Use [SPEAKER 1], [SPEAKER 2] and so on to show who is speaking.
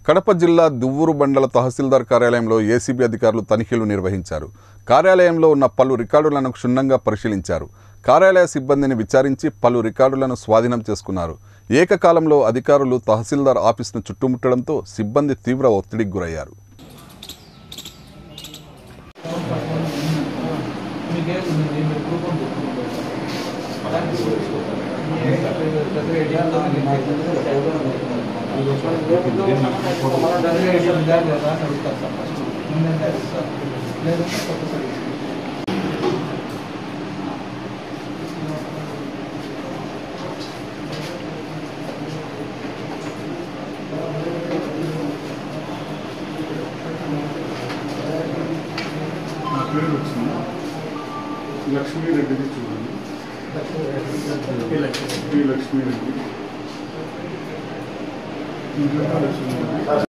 [SPEAKER 1] కడప జిల్లా దువ్వూరు మండల తహసీల్దార్ కార్యాలయంలో ఏసీబీ అధికారులు తనిఖీలు నిర్వహించారు కార్యాలయంలో ఉన్న పలు రికార్డులను క్షుణ్ణంగా పరిశీలించారు కార్యాలయ సిబ్బందిని విచారించి పలు రికార్డులను స్వాధీనం చేసుకున్నారు ఏకకాలంలో అధికారులు తహసీల్దార్ ఆఫీసును చుట్టుముట్టడంతో సిబ్బంది తీవ్ర ఒత్తిడికి గురయ్యారు
[SPEAKER 2] నా పేరు వచ్చింది లక్ష్మీ రెడ్డిది చూడండి ఈ లక్ష్మీ రెడ్డి ఇంట్లో లక్ష్మీ రెడ్డి